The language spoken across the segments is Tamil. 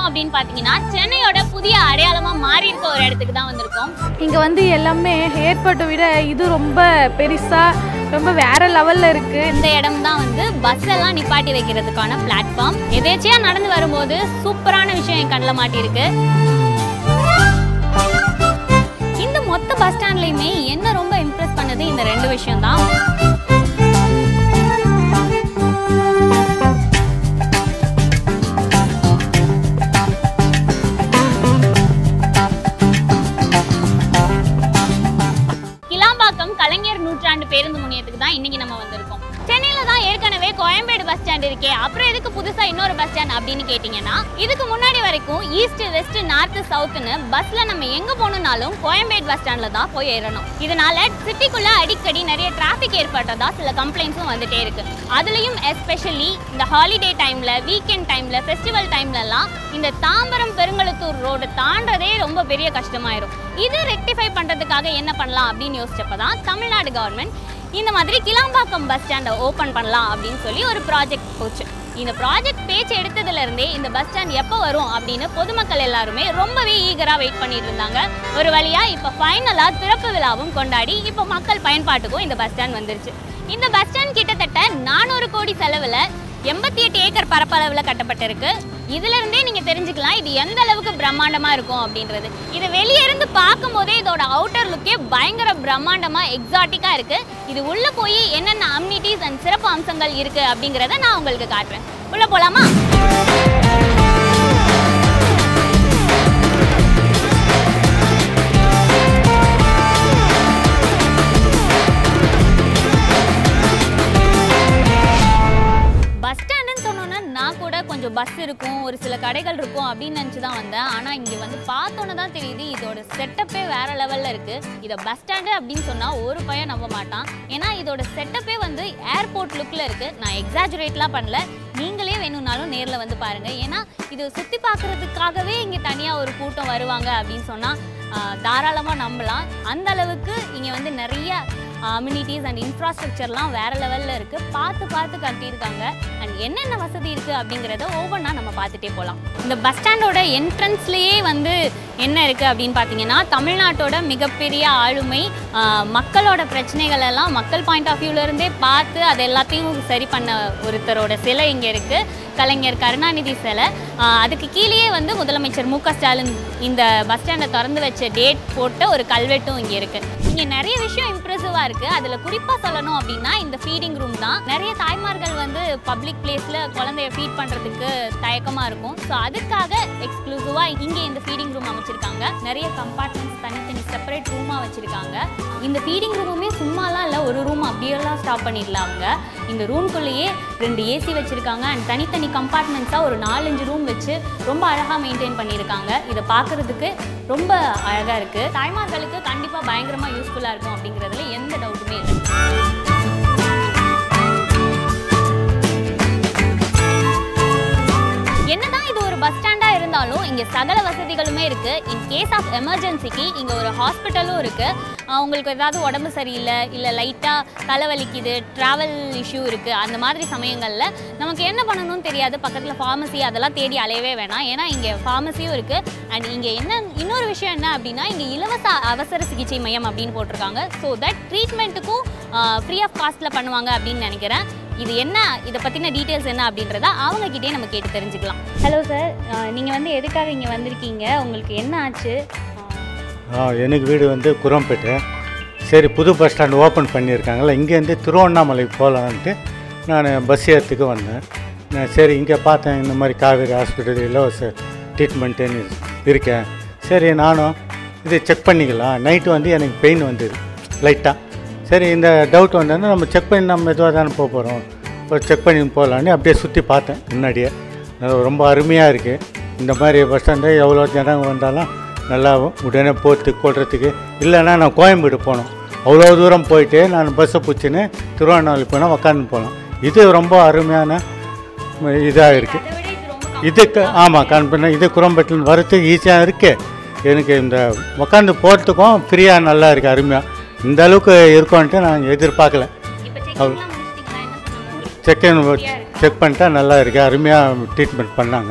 அப்படின்னு பாத்தீங்கன்னா சென்னையோட புதிய அடையாளமா மாறி இருக்க ஒரு இடத்துக்கு தான் வந்திருக்கோம் இங்கே வந்து எல்லாமே ஏர்போர்ட்டை விட இது ரொம்ப பெருசாக ரொம்ப வேற லெவலில் இருக்குது இந்த இடம் தான் வந்து பஸ் எல்லாம் நிப்பாட்டி வைக்கிறதுக்கான பிளாட்ஃபார்ம் எதேச்சியா நடந்து வரும்போது சூப்பரான விஷயம் என் கண்ணில் மாட்டியிருக்கு இந்த மொத்த பஸ் ஸ்டாண்ட்லயுமே என்ன ரொம்ப இம்ப்ரெஸ் பண்ணது இந்த ரெண்டு விஷயம் தான் கிளாம்பாக்கம் கலைஞர் நூற்றாண்டு பேருந்து முனையத்துக்கு தான் இன்னைக்கு நம்ம வந்திருக்கோம் சென்னையில தான் ஏற்கனவே கோயம்பேடு பஸ் ஸ்டாண்ட் இருக்கே அப்புறம் எதுக்கு புதுசா இன்னொரு பஸ் ஸ்டாண்ட் அப்படின்னு கேட்டிங்கன்னா இதுக்கு முன்னாடி வரைக்கும் ஈஸ்ட் வெஸ்ட் நார்த் சவுத்னு பஸ்ல நம்ம எங்க போகணும்னாலும் கோயம்பேடு பஸ் ஸ்டாண்ட்ல தான் போய் ஏறணும் இதனால சிட்டிக்குள்ள அடிக்கடி நிறைய டிராஃபிக் ஏற்பட்டதா சில கம்ப்ளைண்ட்ஸும் வந்துட்டே இருக்கு அதுலயும் எஸ்பெஷலி இந்த ஹாலிடே டைம்ல வீக்கெண்ட் டைம்ல ஃபெஸ்டிவல் டைம்லலாம் இந்த தாம்பரம் பெருங்கலத்தூர் ரோடு தாண்டதே ரொம்ப பெரிய கஷ்டமாயிரும் இது ரெக்டிஃபை பண்றதுக்காக என்ன பண்ணலாம் அப்படின்னு யோசிச்சப்ப தான் தமிழ்நாடு கவர்மெண்ட் இந்த மாதிரி கிளாம்பாக்கம் பஸ் ஸ்டாண்டை ஓப்பன் பண்ணலாம் அப்படின்னு சொல்லி ஒரு ப்ராஜெக்ட் போச்சு இந்த ப்ராஜெக்ட் பேச்சு எடுத்ததுல இருந்தே இந்த பஸ் ஸ்டாண்ட் எப்போ வரும் அப்படின்னு பொதுமக்கள் எல்லாருமே ரொம்பவே ஈகரா வெயிட் பண்ணிட்டு இருந்தாங்க ஒரு வழியா இப்போ ஃபைனலா திறப்பு விழாவும் கொண்டாடி இப்போ மக்கள் பயன்பாட்டுக்கும் இந்த பஸ் ஸ்டாண்ட் வந்துருச்சு இந்த பஸ் ஸ்டாண்ட் கிட்டத்தட்ட நானூறு கோடி செலவுல எண்பத்தி எட்டு ஏக்கர் பரப்பளவில் கட்டப்பட்டிருக்கு இதுல இருந்தே நீங்க தெரிஞ்சுக்கலாம் இது எந்த அளவுக்கு பிரம்மாண்டமா இருக்கும் அப்படின்றது இது வெளியே இருந்து பார்க்கும் போதே இதோட அவுட்டர் லுக்கே பயங்கர பிரம்மாண்டமா எக்ஸாட்டிக்கா இருக்கு இது உள்ள போய் என்னென்ன அம்னிட்டிஸ் அண்ட் சிறப்பு அம்சங்கள் இருக்கு அப்படிங்கிறத நான் உங்களுக்கு காட்டுறேன் உள்ள போலாமா பஸ் ஸ்டாண்டுன்னு சொன்னோன்னா நான் கூட கொஞ்சம் பஸ் இருக்கும் ஒரு சில கடைகள் இருக்கும் அப்படின்னு நினச்சி தான் வந்தேன் ஆனால் இங்கே வந்து பார்த்தோன்னே தான் தெரியுது இதோட செட்டப்பே வேற லெவலில் இருக்குது இதை பஸ் ஸ்டாண்டு அப்படின்னு சொன்னால் ஒரு பையன் நம்ப மாட்டான் ஏன்னா இதோட செட்டப்பே வந்து ஏர்போர்ட் லுக்கில் இருக்குது நான் எக்ஸாஜுரேட்லாம் பண்ணல நீங்களே வேணும்னாலும் நேரில் வந்து பாருங்கள் ஏன்னா இது சுற்றி பார்க்குறதுக்காகவே இங்கே தனியாக ஒரு கூட்டம் வருவாங்க அப்படின்னு சொன்னால் தாராளமாக நம்பலாம் அந்த அளவுக்கு இங்கே வந்து நிறைய அம்யூனிட்டிஸ் அண்ட் இன்ஃப்ராஸ்ட்ரக்சர்லாம் வேற லெவலில் இருக்குது பார்த்து பார்த்து கட்டியிருக்காங்க அண்ட் என்னென்ன வசதி இருக்குது அப்படிங்கிறத ஒவ்வொன்றா நம்ம பார்த்துட்டே போகலாம் இந்த பஸ் ஸ்டாண்டோட என்ட்ரன்ஸ்லேயே வந்து என்ன இருக்குது அப்படின்னு பார்த்தீங்கன்னா தமிழ்நாட்டோட மிகப்பெரிய ஆளுமை ஆஹ், மக்களோட பிரச்சனைகள் எல்லாம் மக்கள் பாயிண்ட் ஆஃப் வியூலேருந்தே பார்த்து அது எல்லாத்தையும் சரி பண்ண ஒருத்தரோட சிலை இங்கே இருக்குது கலைஞர் கருணாநிதி சிலை ஆஹ், அதுக்கு கீழேயே வந்து முதலமைச்சர் மு க ஸ்டாலின் இந்த பஸ் ஸ்டாண்டை திறந்து வச்ச டேட் போட்ட ஒரு கல்வெட்டும் இங்கே இருக்குது இங்கே நிறைய விஷயம் இம்ப்ரெசிவாக இருக்குது அதில் குறிப்பாக சொல்லணும் அப்படின்னா இந்த ஃபீடிங் ரூம் தான் நிறைய தாய்மார்கள் வந்து பப்ளிக் பிளேஸில் குழந்தைய ஃபீட் பண்ணுறதுக்கு தயக்கமாக இருக்கும் ஸோ அதுக்காக எக்ஸ்க்ளூசிவாக இங்கே இந்த ஃபீடிங் ரூம் அமைச்சிருக்காங்க நிறைய கம்பார்ட்மெண்ட்ஸ் தனித்தனி செப்பரேட் ரூமாக வச்சுருக்காங்க இந்த ஃபீடிங் ரூமுமே சும்மாலாம் இல்லை ஒரு ரூம் அப்படியெல்லாம் ஸ்டாப் பண்ணிடலாம் அவங்க இந்த ரூம்குள்ளேயே ரெண்டு ஏசி வச்சுருக்காங்க அண்ட் தனித்தனி கம்பார்ட்மெண்ட்ஸாக ஒரு நாலஞ்சு ரூம் வச்சு ரொம்ப அழகாக மெயின்டைன் பண்ணியிருக்காங்க இதை பார்க்குறதுக்கு ரொம்ப அழகாக இருக்குது தாய்மார்களுக்கு கண்டிப்பாக பயங்கரமாக யூஸ்ஃபுல்லாக இருக்கும் அப்படிங்கிறதுல எந்த டவுட்டுமே இல்லை என்னதான் இது ஒரு பஸ் ஸ்டாண்டா இருந்தாலும் இங்க சகல வசதிகளுமே இருக்கு இன் கேஸ் ஆஃப் எமர்ஜென்சிக்கு இங்க ஒரு ஹாஸ்பிட்டலும் இருக்கு ஆஹ் உங்களுக்கு ஏதாவது உடம்பு சரியில்லை இல்லை லைட்டாக தலைவலிக்குது ட்ராவல் இஷ்யூ இருக்குது அந்த மாதிரி சமயங்களில் நமக்கு என்ன பண்ணணும்னு தெரியாது பக்கத்தில் ஃபார்மசி அதெல்லாம் தேடி அலையவே வேணாம் ஏன்னா இங்கே ஃபார்மசியும் இருக்குது அண்ட் இங்கே என்ன இன்னொரு விஷயம் என்ன அப்படின்னா இங்கே இலவச அவசர சிகிச்சை மையம் அப்படின்னு போட்டிருக்காங்க ஸோ தட் ட்ரீட்மெண்ட்டுக்கும் ஃப்ரீ ஆஃப் காஸ்ட்டில் பண்ணுவாங்க அப்படின்னு நினைக்கிறேன் இது என்ன இதை பற்றின டீட்டெயில்ஸ் என்ன அப்படின்றத அவங்கக்கிட்டே நம்ம கேட்டு தெரிஞ்சுக்கலாம் ஹலோ சார் நீங்கள் வந்து எதுக்காக இங்கே வந்திருக்கீங்க உங்களுக்கு என்ன ஆச்சு ஆ, எனக்கு வீடு வந்து குரம்பேட்டை சரி புது பஸ் ஸ்டாண்ட் ஓப்பன் பண்ணியிருக்காங்களா இங்கேருந்து திருவண்ணாமலை போகலான்ட்டு நான் பஸ் ஏறத்துக்கு வந்தேன் நான் சரி இங்கே பார்த்தேன் இந்த மாதிரி காவேரி ஹாஸ்பிட்டல் இலவச ட்ரீட்மெண்ட்டுன்னு இருக்கேன் சரி நானும் இது செக் பண்ணிக்கலாம் நைட்டு வந்து எனக்கு பெயின் வந்தது லைட்டாக சரி இந்த டவுட் வந்தோன்னா நம்ம செக் பண்ணி நம்ம எதுவாக தானே போக போகிறோம் ஒரு செக் பண்ணி போகலான்னு அப்படியே சுற்றி பார்த்தேன் முன்னாடியே அது ரொம்ப அருமையாக இருக்குது இந்த மாதிரி பஸ் ஸ்டாண்டு எவ்வளோ ஜனங்க வந்தாலும் நல்லா உடனே போட்டு கொள்றதுக்கு இல்லைன்னா நான் கோயம்பேடு போனோம் அவ்வளோ தூரம் போயிட்டு நான் பஸ்ஸை பிடிச்சின்னு திருவண்ணாமலை போனால் உக்காந்து போகலாம் இது ரொம்ப அருமையான இதாக இருக்குது அதை விட இது ரொம்ப இதுக்கு ஆமாம் கண்பண்ண இது குரம்பட்டில் வரத்துக்கு ஈஸியாக இருக்குது எனக்கு இந்த உக்காந்து போகிறதுக்கும் ஃப்ரீயாக நல்லா இருக்குது அருமையாக இந்த அளவுக்கு இருக்கும்ன்ட்டு நான் எதிர்பார்க்கல இப்போ செக்கிங்லாம் முடிச்சிட்டிங்களா என்ன சொன்னாங்க செக் செக் பண்ணிட்டா நல்லா இருக்குது அருமையாக ட்ரீட்மெண்ட் பண்ணாங்க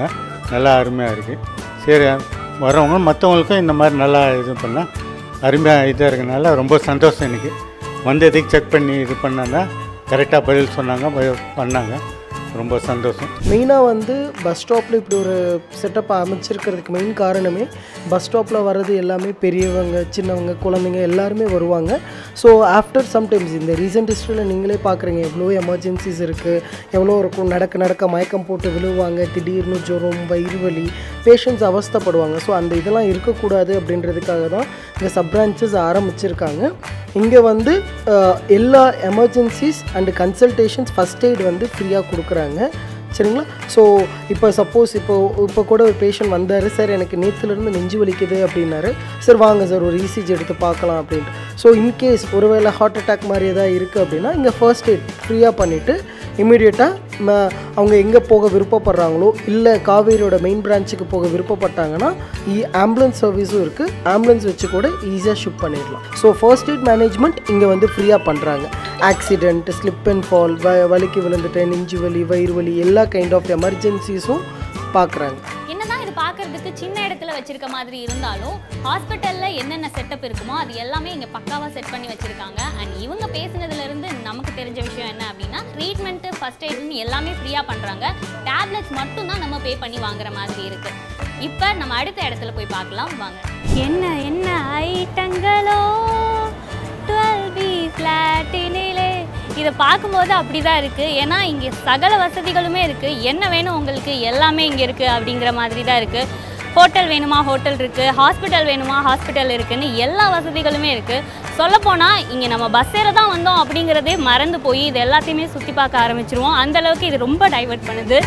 நல்லா அருமையாக இருக்குது சரி வரவங்க மற்றவங்களுக்கும் இந்த மாதிரி நல்லா இது பண்ணால் அருமையாக இதாக இருக்கனால ரொம்ப சந்தோஷம் எனக்கு வந்ததுக்கு செக் பண்ணி இது பண்ணாங்க கரெக்டாக பதில் சொன்னாங்க ப- பண்ணாங்க ரொம்ப சந்தோஷம் மெயினாக வந்து பஸ் ஸ்டாப்பில் இப்படி ஒரு செட்டப் அமைச்சிருக்கிறதுக்கு மெயின் காரணமே பஸ் ஸ்டாப்பில் வர்றது எல்லாமே பெரியவங்க சின்னவங்க குழந்தைங்க எல்லாருமே வருவாங்க ஸோ ஆஃப்டர் சம்டைம்ஸ் இந்த ரீசெண்ட் ஹிஸ்ட்ரியில் நீங்களே பார்க்குறீங்க எவ்வளோ எமர்ஜென்சிஸ் இருக்குது எவ்வளோ இருக்கும் நடக்க நடக்க மயக்கம் போட்டு விழுவாங்க திடீர்னு ஜுரம் வயிறு வலி பேஷண்ட்ஸ் அவஸ்தைப்படுவாங்க ஸோ அந்த இதெல்லாம் இருக்கக்கூடாது அப்படின்றதுக்காக தான் இங்கே சப் பிரான்ச்சஸ் ஆரம்பிச்சிருக்காங்க இங்கே வந்து அஹ், எல்லா emergencies and consultations first aid வந்து ஃப்ரீயாக கொடுக்குறாங்க சரிங்களா ஸோ இப்போ சப்போஸ் இப்போ இப்போ கூட ஒரு பேஷண்ட் வந்தார் சார் எனக்கு நேற்றுலேருந்து நெஞ்சு வலிக்குது அப்படின்னாரு சார் வாங்க சார் ஒரு இசிஜி எடுத்து பார்க்கலாம் அப்படின்ட்டு ஸோ இன்கேஸ் ஒருவேளை ஹார்ட் அட்டாக் மாதிரி எதாவது இருக்குது அப்படின்னா இங்கே ஃபர்ஸ்ட் எய்ட் ஃப்ரீயாக பண்ணிவிட்டு இமீடியட்டாக அவங்க எங்கே போக விருப்பப்படுறாங்களோ இல்லை காவேரியோட மெயின் பிரான்ச்சுக்கு போக விருப்பப்பட்டாங்கன்னா ஆம்புலன்ஸ் சர்வீஸும் இருக்குது ஆம்புலன்ஸ் வச்சு கூட ஈஸியாக ஷிஃப்ட் பண்ணிடலாம் ஸோ ஃபர்ஸ்ட் எய்ட் மேனேஜ்மெண்ட் இங்கே வந்து ஃப்ரீயாக பண்ணுறாங்க ஆக்சிடென்ட் ஸ்லிப் அண்ட் ஃபால் வ வலிக்கு விழுந்துட்டேன் நெஞ்சு வலி வயிறு வலி எல்லா கைண்ட் ஆஃப் எமர்ஜென்சிஸும் பார்க்குறாங்க என்னதான் இது பார்க்கறதுக்கு சின்ன இடத்துல வச்சிருக்க மாதிரி இருந்தாலும் ஹாஸ்பிட்டல்ல என்னென்ன செட்டப் இருக்குமோ அது எல்லாமே இங்க பக்காவா செட் பண்ணி வச்சிருக்காங்க அண்ட் இவங்க பேசுனதுல இருந்து நமக்கு தெரிஞ்ச விஷயம் என்ன அப்படின்னா ட்ரீட்மெண்ட் ஃபர்ஸ்ட் எய்ட்னு எல்லாமே ஃப்ரீயா பண்றாங்க டேப்லெட்ஸ் மட்டும் தான் நம்ம பே பண்ணி வாங்குற மாதிரி இருக்கு இப்போ நம்ம அடுத்த இடத்துல போய் பார்க்கலாம் வாங்க என்ன என்ன ஐட்டங்களோ டுவெல் பி ஃப்ளாட்டினிலே இதை பார்க்கும்போது அப்படி தான் இருக்குது ஏன்னா இங்கே சகல வசதிகளுமே இருக்குது என்ன வேணும் உங்களுக்கு எல்லாமே இங்கே இருக்குது அப்படிங்கிற மாதிரி தான் இருக்குது ஹோட்டல் வேணுமா ஹோட்டல் இருக்குது ஹாஸ்பிட்டல் வேணுமா ஹாஸ்பிட்டல் இருக்குன்னு எல்லா வசதிகளுமே இருக்குது சொல்லப்போனால் இங்கே நம்ம பஸ் ஏற தான் வந்தோம் அப்படிங்கிறதே மறந்து போய் இது எல்லாத்தையுமே சுற்றி பார்க்க ஆரம்பிச்சிருவோம் அந்த அளவுக்கு இது ரொம்ப டைவர்ட் பண்ணுது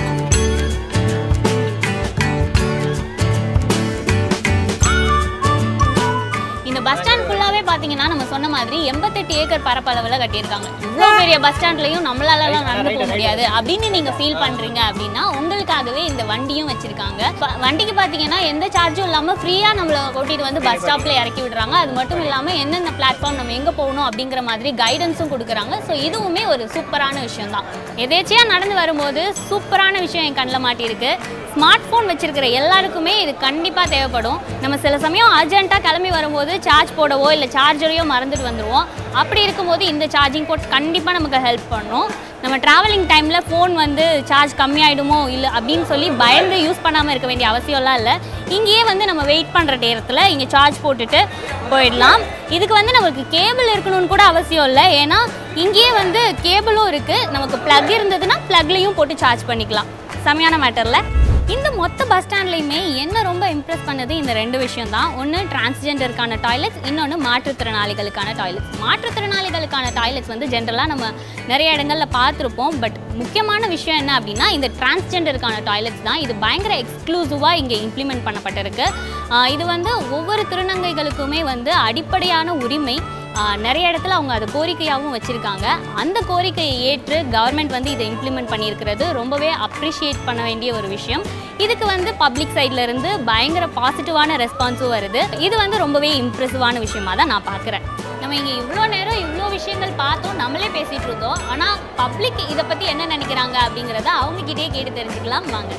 இந்த பஸ் ஸ்டாண்ட் ஃபுல்லாவே பாத்தீங்கன்னா நம்ம சொன்ன மாதிரி எண்பத்தெட்டு ஏக்கர் பரப்பளவில் கட்டியிருக்காங்க இவ்வளோ பெரிய பஸ் ஸ்டாண்ட்லையும் நம்மளாலலாம் நடந்து போக முடியாது அப்படின்னு நீங்க ஃபீல் பண்றீங்க அப்படின்னா உங்களுக்காகவே இந்த வண்டியும் வச்சிருக்காங்க ப- வண்டிக்கு பாத்தீங்கன்னா எந்த சார்ஜும் இல்லாம ஃப்ரீயா நம்மள கூட்டிட்டு வந்து பஸ் ஸ்டாப்ல இறக்கி விடுறாங்க அது மட்டும் இல்லாம எந்தெந்த பிளாட்ஃபார்ம் நம்ம எங்க போகணும் அப்படிங்கிற மாதிரி கைடன்ஸும் கொடுக்குறாங்க ஸோ இதுவுமே ஒரு சூப்பரான விஷயம் தான் எதேச்சியா நடந்து வரும்போது சூப்பரான விஷயம் என் கண்ணில் மாட்டியிருக்கு ஸ்மார்ட் ஃபோன் வச்சிருக்கிற எல்லாருக்குமே இது கண்டிப்பாக தேவைப்படும் நம்ம சில சமயம் அர்ஜென்ட்டாக கிளம்பி வரும்போது சார்ஜ் போடவோ இல்லை சார்ஜரையோ மறந்துட்டு வந்துடுவோம் அப்படி இருக்கும்போது இந்த சார்ஜிங் போர்ட் கண்டிப்பாக நமக்கு ஹெல்ப் பண்ணும் நம்ம ட்ராவலிங் டைமில் ஃபோன் வந்து சார்ஜ் கம்மியாயிடுமோ இல்லை அப்படின்னு சொல்லி பயந்து யூஸ் பண்ணாமல் இருக்க வேண்டிய அவசியம்லாம் இல்லை இங்கேயே வந்து நம்ம வெயிட் பண்ணுற நேரத்தில் இங்கே சார்ஜ் போட்டுட்டு போயிடலாம் இதுக்கு வந்து நமக்கு கேபிள் இருக்கணும்னு கூட அவசியம் இல்லை ஏன்னா இங்கேயே வந்து கேபிளும் இருக்குது நமக்கு ப்ளக் இருந்ததுன்னா ப்ளக்லேயும் போட்டு சார்ஜ் பண்ணிக்கலாம் செமையான மேட்டரில் இந்த மொத்த பஸ் ஸ்டாண்ட்லையுமே என்ன ரொம்ப இம்ப்ரெஸ் பண்ணது இந்த ரெண்டு விஷயம் தான் ஒன்று டிரான்ஸ்ஜெண்டருக்கான டாய்லெட்ஸ் இன்னொன்று மாற்றுத்திறனாளிகளுக்கான டாய்லெட்ஸ் மாற்றுத்திறனாளிகளுக்கான டாய்லெட்ஸ் வந்து ஜென்ரலாக நம்ம நிறைய இடங்களில் பார்த்துருப்போம் பட் முக்கியமான விஷயம் என்ன அப்படின்னா இந்த டிரான்ஸ்ஜெண்டருக்கான டாய்லெட்ஸ் தான் இது பயங்கர எக்ஸ்க்ளூசிவாக இங்கே இம்ப்ளிமெண்ட் பண்ணப்பட்டிருக்கு ஆஹ் இது வந்து ஒவ்வொரு திருநங்கைகளுக்குமே வந்து அடிப்படையான உரிமை ஆஹ் நிறைய இடத்துல அவங்க அதை கோரிக்கையாகவும் வச்சுருக்காங்க அந்த கோரிக்கையை ஏற்று கவர்மெண்ட் வந்து இதை இம்ப்ளிமெண்ட் பண்ணியிருக்கிறது ரொம்பவே அப்ரிஷியேட் பண்ண வேண்டிய ஒரு விஷயம் இதுக்கு வந்து பப்ளிக் சைட்ல இருந்து பயங்கர பாசிட்டிவான ரெஸ்பான்ஸும் வருது இது வந்து ரொம்பவே இம்ப்ரெசிவான விஷயமா தான் நான் பார்க்குறேன் நம்ம இங்கே இவ்வளோ நேரம் இவ்வளோ விஷயங்கள் பார்த்தோம் நம்மளே பேசிகிட்டு இருந்தோம் ஆனால் பப்ளிக் இதை பற்றி என்ன நினைக்கிறாங்க அப்படிங்கிறத அவங்கக்கிட்டே கேட்டு தெரிஞ்சுக்கலாம் வாங்க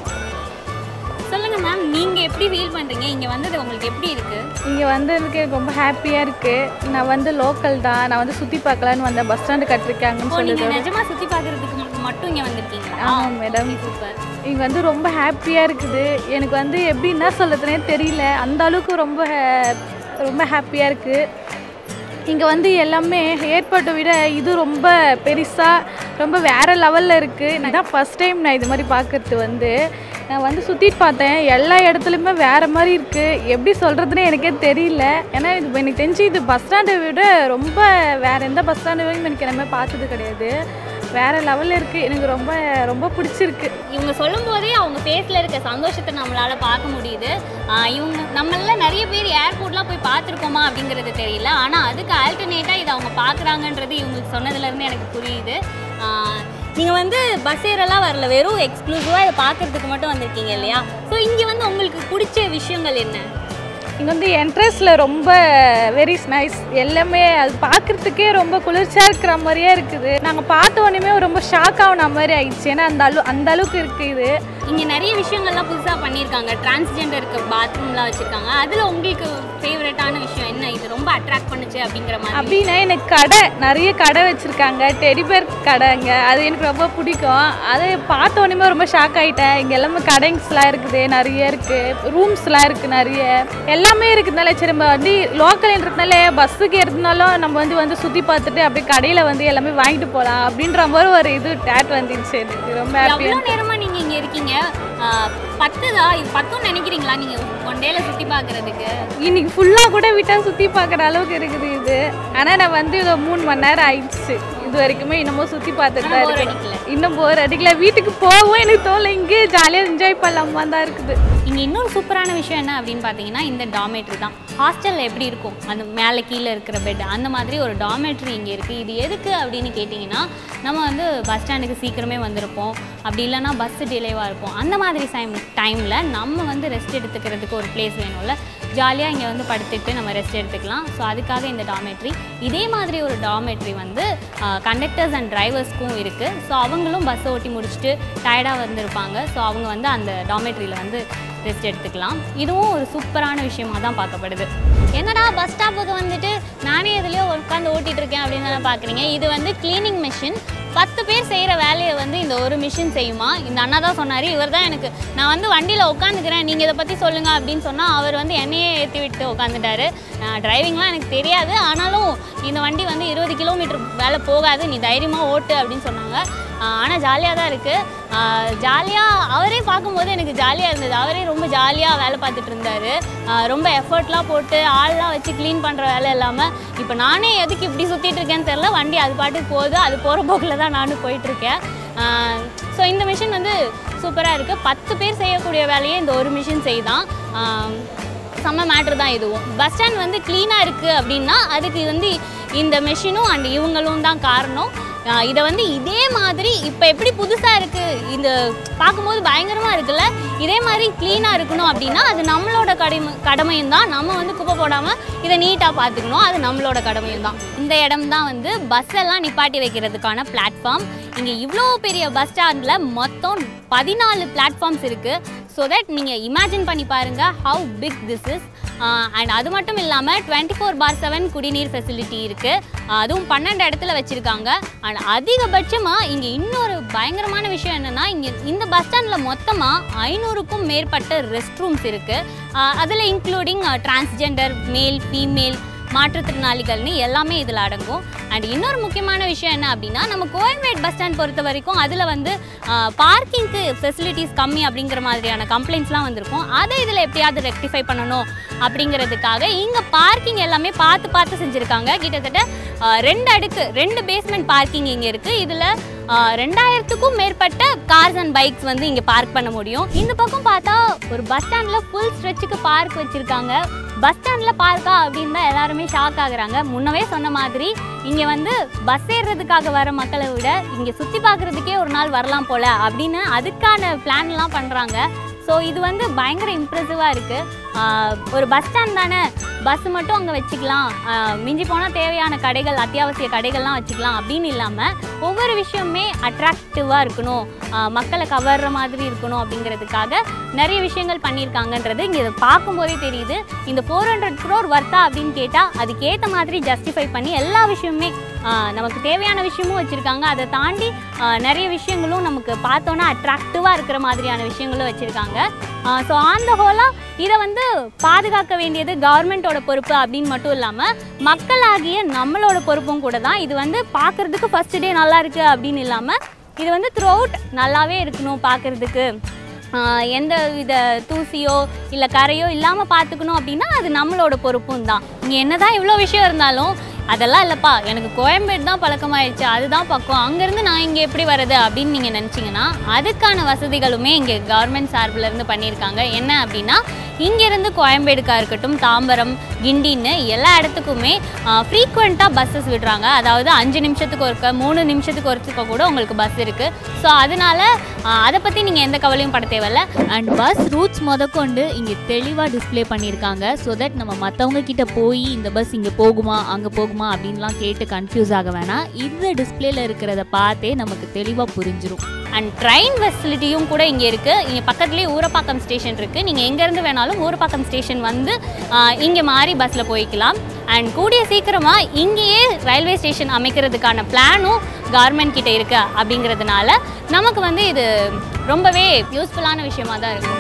சொல்லுங்கள் மேம் நீங்கள் எப்படி ஃபீல் பண்ணுறீங்க இங்கே வந்தது உங்களுக்கு எப்படி இருக்குது இங்கே வந்ததுக்கு எனக்கு ரொம்ப ஹாப்பியாக இருக்குது நான் வந்து லோக்கல் தான் நான் வந்து சுற்றி பார்க்கலான்னு வந்தேன் பஸ் ஸ்டாண்டு கட்டிருக்காங்கன்னு ஓ நீங்க சொல்லிட்டு நிஜமா சுத்தி பார்க்கறதுக்கு மட்டும் இங்க வந்திருக்கீங்களா ஆமாம் மேடம் சூப்பர் இங்கே வந்து ரொம்ப ஹாப்பியாக இருக்குது எனக்கு வந்து எப்படி என்ன சொல்கிறதுனே தெரியல அந்த அளவுக்கு ரொம்ப ha- ரொம்ப ஹாப்பியாக இருக்குது இங்கே வந்து எல்லாமே ஏற்பாட்டை விட இது ரொம்ப பெருசாக ரொம்ப வேறு லெவலில் இருக்குது நான் தான் ஃபஸ்ட் டைம் நான் இது மாதிரி பார்க்கறது வந்து நான் வந்து சுற்றிட்டு பார்த்தேன் எல்லா இடத்துலையுமே வேறு மாதிரி இருக்குது எப்படி சொல்கிறதுனே எனக்கே தெரியல ஏன்னா இது எனக்கு தெரிஞ்சு இது பஸ் ஸ்டாண்டை விட ரொம்ப வேறு எந்த பஸ் ஸ்டாண்டையும் எனக்கு எல்லாமே பார்த்தது கிடையாது வேறு லெவலில் இருக்குது எனக்கு ரொம்ப ரொம்ப பிடிச்சிருக்கு இவங்க சொல்லும் போதே அவங்க ஃபேஸ்ல இருக்க சந்தோஷத்தை நம்மளால பார்க்க முடியுது ஆஹ் இவங்க நம்மள நிறைய பேர் ஏர்போர்ட்லாம் போய் பார்த்துருக்கோமா அப்படிங்கிறது தெரியல ஆனா அதுக்கு ஆல்டர்னேட்டா இதை அவங்க பார்க்குறாங்கன்றது இவங்களுக்கு சொன்னதுல இருந்து எனக்கு புரியுது ஆஹ் நீங்க வந்து பஸ் ஏறலாம் வரல வெறும் எக்ஸ்க்ளூசிவா இதை பார்க்கறதுக்கு மட்டும் வந்திருக்கீங்க இல்லையா ஸோ இங்க வந்து உங்களுக்கு பிடிச்ச விஷயங்கள் என்ன இங்கே வந்து என்ட்ரன்ஸில் ரொம்ப வெரி நைஸ் எல்லாமே அது பார்க்குறதுக்கே ரொம்ப குளிர்ச்சியாக இருக்கிற மாதிரியே இருக்குது நாங்கள் பார்த்த உடனே ரொம்ப ஷாக் ஆகின மாதிரி ஆயிடுச்சு ஏன்னா அந்த அளவு அந்த அளவுக்கு இருக்குது இது இங்கே நிறைய விஷயங்கள்லாம் புதுசாக பண்ணியிருக்காங்க டிரான்ஸ்ஜெண்டருக்கு பாத்ரூம்லாம் வச்சுருக்காங்க அதில் உங்களுக்கு ஃபேவரட்டான விஷயம் என்ன இது ரொம்ப அட்ராக்ட் பண்ணுச்சு அப்படிங்கிற மாதிரி அப்படின்னா எனக்கு கடை நிறைய கடை வச்சுருக்காங்க டெடிபேர் கடைங்க அது எனக்கு ரொம்ப பிடிக்கும் அது பார்த்த உடனே ரொம்ப ஷாக் ஆகிட்டேன் இங்கே எல்லாமே கடைங்ஸ்லாம் இருக்குது நிறைய இருக்குது ரூம்ஸ்லாம் இருக்குது நிறைய எல்லாமே இருக்கிறதுனால சரி நம்ம வந்து லோக்கல்ன்றதுனால பஸ்ஸுக்கு ஏறதுனாலும் நம்ம வந்து வந்து சுற்றி பார்த்துட்டு அப்படியே கடையில் வந்து எல்லாமே வாங்கிட்டு போகலாம் அப்படின்ற மாதிரி ஒரு இது டேட் வந்துச்சு எனக்கு ரொம்ப ஹாப்பியாக எவ்வளோ நேரமா நீங்க இங்க இருக்கீங்க ஆஹ் பத்துதா இது பத்தும் நினைக்கிறீங்களா நீங்க ஒன் டேல சுத்தி பார்க்கிறதுக்கு இன்னைக்கு ஃபுல்லாக கூட விட்டால் சுற்றி பார்க்குற அளவுக்கு இருக்குது இது ஆனால் நான் வந்து இதோ மூணு மணி நேரம் ஆயிடுச்சு இது வரைக்குமே இன்னமும் சுற்றி பார்த்துட்டு தான் bore இருக்கேன் அடிக்கல. இன்னும் போர் அடிக்கல வீட்டுக்கு போகவும் எனக்கு தோலை இங்கே ஜாலியாக என்ஜாய் பண்ணலாமா தான் இருக்குது இங்க இன்னொரு சூப்பரான விஷயம் என்ன அப்படின்னு பார்த்தீங்கன்னா இந்த டாமேட்ரி தான் ஹாஸ்டலில் எப்படி இருக்கும் அந்த மேலே கீழே இருக்கிற பெட் அந்த மாதிரி ஒரு டாமேட்ரி இங்கே இருக்குது இது எதுக்கு அப்படின்னு கேட்டிங்கன்னா நம்ம வந்து பஸ் ஸ்டாண்டுக்கு சீக்கிரமே வந்திருப்போம் அப்படி இல்லைன்னா பஸ் டிலேவாக இருப்போம் அந்த மாதிரி டைம் டைமில் நம்ம வந்து ரெஸ்ட் எடுத்துக்கிறதுக்கு ஒரு பிளேஸ் வேணும்ல ஜாலியாக இங்கே வந்து படுத்துட்டு நம்ம ரெஸ்ட் எடுத்துக்கலாம் ஸோ அதுக்காக இந்த டாமேட்ரி இதே மாதிரி ஒரு டாமேட்ரி வந்து கண்டக்டர்ஸ் அண்ட் டிரைவர்ஸ்க்கும் இருக்குது ஸோ அவங்களும் பஸ்ஸை ஓட்டி முடிச்சுட்டு டயர்டாக வந்திருப்பாங்க ஸோ அவங்க வந்து அந்த டாமேட்ரியில் வந்து ரெஸ்ட் எடுத்துக்கலாம் இதுவும் ஒரு சூப்பரான விஷயமா தான் பார்க்கப்படுது என்னடா பஸ் ஸ்டாப்புக்கு வந்துட்டு நானே எதுலேயோ உட்காந்து ஓட்டிகிட்டு இருக்கேன் அப்படின்னு தானே பார்க்குறீங்க இது வந்து க்ளீனிங் மிஷின் பத்து பேர் செய்கிற வேலையை வந்து இந்த ஒரு மிஷின் செய்யுமா இந்த அண்ணா தான் சொன்னார் இவர் தான் எனக்கு நான் வந்து வண்டியில் உட்காந்துக்கிறேன் நீங்கள் இதை பற்றி சொல்லுங்கள் அப்படின்னு சொன்னால் அவர் வந்து என்னையே ஏற்றி விட்டு உட்காந்துட்டாரு டிரைவிங்லாம் எனக்கு தெரியாது ஆனாலும் இந்த வண்டி வந்து இருபது கிலோமீட்டர் வேலை போகாது நீ தைரியமாக ஓட்டு அப்படின்னு சொன்னாங்க ஆனால் ஜாலியாக தான் இருக்குது ஜாலியாக அவரே பார்க்கும்போது எனக்கு ஜாலியாக இருந்தது அவரே ரொம்ப ஜாலியாக வேலை பார்த்துட்டு இருந்தார் ரொம்ப எஃபர்ட்லாம் போட்டு ஆள்லாம் வச்சு க்ளீன் பண்ணுற வேலை இல்லாமல் இப்போ நானே எதுக்கு இப்படி சுற்றிட்டு இருக்கேன்னு தெரில வண்டி அது பாட்டுக்கு போகுது அது போகிற போக்கில் தான் நானும் போயிட்டுருக்கேன் ஸோ இந்த மிஷின் வந்து சூப்பராக இருக்குது பத்து பேர் செய்யக்கூடிய வேலையை இந்த ஒரு மிஷின் செய்தான் ஆஹ் செம்ம மேட்ரு தான் இதுவும் பஸ் ஸ்டாண்ட் வந்து க்ளீனாக இருக்குது அப்படின்னா அதுக்கு வந்து இந்த மெஷினும் அண்ட் இவங்களும் தான் காரணம் ஆஹ் இதை வந்து இதே மாதிரி இப்போ எப்படி புதுசாக இருக்குது இந்த பார்க்கும்போது பயங்கரமாக இருக்குல்ல இதே மாதிரி க்ளீனாக இருக்கணும் அப்படின்னா அது நம்மளோட கடமை கடமையும் தான் நம்ம வந்து குப்பை போடாமல் இதை நீட்டாக பார்த்துக்கணும் அது நம்மளோட கடமையும் தான் இந்த இடம் தான் வந்து பஸ் எல்லாம் நிப்பாட்டி வைக்கிறதுக்கான பிளாட்ஃபார்ம் இங்கே இவ்வளோ பெரிய பஸ் ஸ்டாண்டில் மொத்தம் பதினாலு பிளாட்ஃபார்ம்ஸ் இருக்குது ஸோ தட் நீங்கள் இமேஜின் பண்ணி பாருங்கள் how big this is and அது மட்டும் இல்லாமல் டுவெண்ட்டி ஃபோர் பார் செவன் குடிநீர் ஃபெசிலிட்டி இருக்குது அதுவும் பன்னெண்டு இடத்துல வச்சுருக்காங்க அண்ட் அதிகபட்சமாக இங்கே இன்னொரு பயங்கரமான விஷயம் என்னென்னா இங்கே இந்த பஸ் ஸ்டாண்டில் மொத்தமாக ஐநூறுக்கும் மேற்பட்ட ரெஸ்ட் ரூம்ஸ் இருக்குது அதில் இன்க்ளூடிங் டிரான்ஸ்ஜெண்டர் மேல் ஃபீமேல் மாற்றுத்திறனாளிகள்னு எல்லாமே இதில் அடங்கும் அண்ட் இன்னொரு முக்கியமான விஷயம் என்ன அப்படின்னா நம்ம கோயம்பேட் பஸ் ஸ்டாண்ட் பொறுத்த வரைக்கும் அதில் வந்து பார்க்கிங்க்கு ஃபெசிலிட்டிஸ் கம்மி அப்படிங்கிற மாதிரியான கம்ப்ளைண்ட்ஸ்லாம் வந்திருக்கும் அதை இதில் எப்படியாவது ரெக்டிஃபை பண்ணணும் அப்படிங்கிறதுக்காக இங்கே பார்க்கிங் எல்லாமே பார்த்து பார்த்து செஞ்சுருக்காங்க கிட்டத்தட்ட ஆஹ், ரெண்டு அடுக்கு ரெண்டு பேஸ்மெண்ட் பார்க்கிங் இங்கே இருக்குது இதில் ரெண்டாயிரத்துக்கும் மேற்பட்ட கார்ஸ் அண்ட் பைக்ஸ் வந்து இங்கே பார்க் பண்ண முடியும் இந்த பக்கம் பார்த்தா ஒரு பஸ் ஸ்டாண்டில் ஃபுல் ஸ்ட்ரெச்சுக்கு பார்க் வச்சுருக்காங்க பஸ் ஸ்டாண்டில் பார்க்கா அப்படின்னு தான் எல்லாருமே ஷாக் ஆகுறாங்க முன்னவே சொன்ன மாதிரி இங்கே வந்து பஸ் ஏறுறதுக்காக வர மக்களை விட இங்கே சுற்றி பார்க்குறதுக்கே ஒரு நாள் வரலாம் போல் அப்படின்னு அதுக்கான பிளான்லாம் பண்ணுறாங்க ஸோ இது வந்து பயங்கர இம்ப்ரெசிவாக இருக்குது ஒரு பஸ் ஸ்டாண்ட் தானே பஸ் மட்டும் அங்கே வச்சுக்கலாம் ஆஹ் மிஞ்சி போனால் தேவையான கடைகள் அத்தியாவசிய கடைகள்லாம் வச்சுக்கலாம் அப்படின்னு இல்லாமல் ஒவ்வொரு விஷயமுமே அட்ராக்டிவாக இருக்கணும் ஆஹ் மக்களை கவர்ற மாதிரி இருக்கணும் அப்படிங்கிறதுக்காக நிறைய விஷயங்கள் பண்ணியிருக்காங்கன்றது இங்கே இதை பார்க்கும்போதே தெரியுது இந்த ஃபோர் ஹண்ட்ரட் க்ரோர் வர்த்தா அப்படின்னு கேட்டால் அதுக்கேற்ற மாதிரி ஜஸ்டிஃபை பண்ணி எல்லா விஷயமுமே ஆஹ் நமக்கு தேவையான விஷயமும் வச்சுருக்காங்க அதை தாண்டி ஆஹ் நிறைய விஷயங்களும் நமக்கு பார்த்தோன்னா அட்ராக்டிவாக இருக்கிற மாதிரியான விஷயங்களும் வச்சுருக்காங்க ஸோ ஆன் த ஹோலாக இதை வந்து பாதுகாக்க வேண்டியது கவர்மெண்ட்டோட பொறுப்பு அப்படின்னு மட்டும் இல்லாமல் மக்களாகிய நம்மளோட பொறுப்பும் கூட தான் இது வந்து பார்க்குறதுக்கு ஃபஸ்ட் டே நல்லா இருக்குது அப்படின்னு இல்லாமல் இது வந்து த்ரூ அவுட் நல்லாவே இருக்கணும் பார்க்குறதுக்கு ஆஹ் எந்த வித தூசியோ இல்லை கரையோ இல்லாமல் பார்த்துக்கணும் அப்படின்னா அது நம்மளோட பொறுப்பும் தான் இங்கே என்னதான் இவ்வளோ விஷயம் இருந்தாலும் அதெல்லாம் இல்லைப்பா எனக்கு கோயம்பேடு தான் பழக்கமாயிடுச்சு அதுதான் பக்கம் அங்கேருந்து நான் இங்கே எப்படி வர்றது அப்படின்னு நீங்கள் நினச்சிங்கன்னா அதுக்கான வசதிகளுமே இங்கே கவர்மெண்ட் சார்பில் இருந்து பண்ணியிருக்காங்க என்ன அப்படின்னா இங்கேருந்து கோயம்பேடுக்கா இருக்கட்டும் தாம்பரம் கிண்டின்னு எல்லா இடத்துக்குமே ஃப்ரீக்வெண்ட்டாக பஸ்ஸஸ் விடுறாங்க அதாவது அஞ்சு நிமிஷத்துக்கு ஒருக்க மூணு நிமிஷத்துக்கு ஒருக்க கூட உங்களுக்கு பஸ் இருக்குது ஸோ அதனால ஆஹ் அதை பற்றி நீங்கள் எந்த கவலையும் பட தேவையில்ல அண்ட் பஸ் ரூட்ஸ் முதற்கொண்டு இங்கே தெளிவாக டிஸ்ப்ளே பண்ணியிருக்காங்க ஸோ தட் நம்ம மற்றவங்க கிட்ட போய் இந்த பஸ் இங்கே போகுமா அங்கே போகுமா ஆகுமா அப்படின்லாம் கேட்டு கன்ஃபியூஸ் ஆக வேணாம் இந்த டிஸ்பிளேல இருக்கிறத பார்த்தே நமக்கு தெளிவாக புரிஞ்சிரும் அண்ட் ட்ரெயின் ஃபெசிலிட்டியும் கூட இங்கே இருக்குது இங்கே பக்கத்துலேயே ஊரப்பாக்கம் ஸ்டேஷன் இருக்குது நீங்கள் எங்கேருந்து வேணாலும் ஊரப்பாக்கம் ஸ்டேஷன் வந்து இங்கே மாறி பஸ்ஸில் போய்க்கலாம் அண்ட் கூடிய சீக்கிரமாக இங்கேயே ரயில்வே ஸ்டேஷன் அமைக்கிறதுக்கான பிளானும் கவர்மெண்ட் கிட்ட இருக்கு அப்படிங்கிறதுனால நமக்கு வந்து இது ரொம்பவே யூஸ்ஃபுல்லான விஷயமா தான் இருக்கும்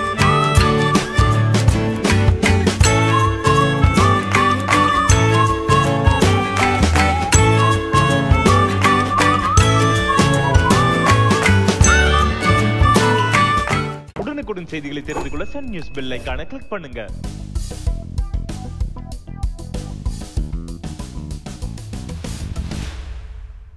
உடனுக்குடன் செய்திகளை தெரிந்து கொள்ள சன் நியூஸ் பெல் ஐகானை கிளிக் பண்ணுங்க